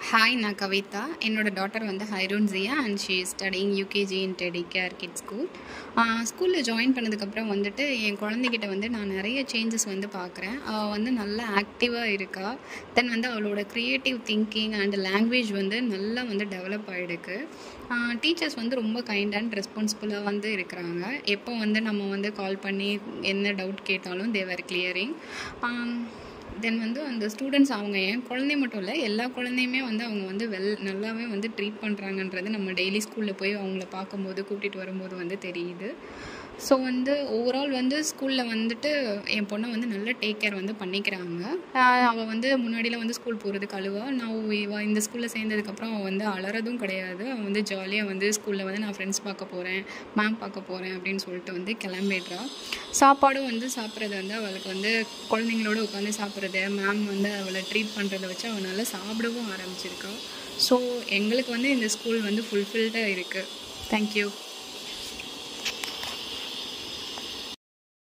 hi நான் கவிதா என்னோட daughter வந்து ஹைரோன் ஜியா and she is studying UKG in Teddy Care Kid school ஸ்கூலில் ஜாயின் பண்ணதுக்கப்புறம் வந்துட்டு என் குழந்தைகிட்ட வந்து நான் நிறைய சேஞ்சஸ் வந்து பார்க்குறேன் அவள் வந்து நல்லா ஆக்டிவாக இருக்கா தென் வந்து அவளோட க்ரியேட்டிவ் திங்கிங் அண்ட் லாங்குவேஜ் வந்து நல்லா வந்து டெவலப் ஆகிடுக்கு டீச்சர்ஸ் வந்து ரொம்ப கைண்ட் அண்ட் ரெஸ்பான்சிபிளாக வந்து இருக்கிறாங்க எப்போ வந்து நம்ம வந்து கால் பண்ணி என்ன டவுட் கேட்டாலும் தேவர் கிளியரிங் தென் வந்து அந்த ஸ்டூடெண்ட்ஸ் அவங்க என் குழந்தை மட்டும் இல்லை எல்லா குழந்தையுமே வந்து அவங்க வந்து வெல் நல்லாவே வந்து ட்ரீட் பண்ணுறாங்கன்றது நம்ம டெய்லி ஸ்கூலில் போய் அவங்கள பார்க்கும்போது கூட்டிகிட்டு வரும்போது வந்து தெரியுது ஸோ வந்து ஓவரால் வந்து ஸ்கூலில் வந்துட்டு என் பொண்ணை வந்து நல்ல டேக் கேர் வந்து பண்ணிக்கிறாங்க அவள் வந்து முன்னாடியில் வந்து ஸ்கூல் போகிறதுக்கு அழுவா நான் இவ இந்த ஸ்கூலில் சேர்ந்ததுக்கப்புறம் அவள் வந்து அலறதும் கிடையாது அவள் வந்து ஜாலியாக வந்து ஸ்கூலில் வந்து நான் ஃப்ரெண்ட்ஸ் பார்க்க போகிறேன் மேம் பார்க்க போகிறேன் அப்படின்னு சொல்லிட்டு வந்து கிளம்பிடுறா சாப்பாடும் வந்து சாப்பிட்றது வந்து அவளுக்கு வந்து குழந்தைங்களோட உட்காந்து சாப்பிட்றது மேம் வந்து அவளை ட்ரீட் பண்ணுறத வச்சு அவள் நல்லா சாப்பிடவும் ஆரம்பிச்சிருக்கா ஸோ எங்களுக்கு வந்து இந்த ஸ்கூல் வந்து ஃபுல்ஃபில்டாக இருக்குது தேங்க்யூ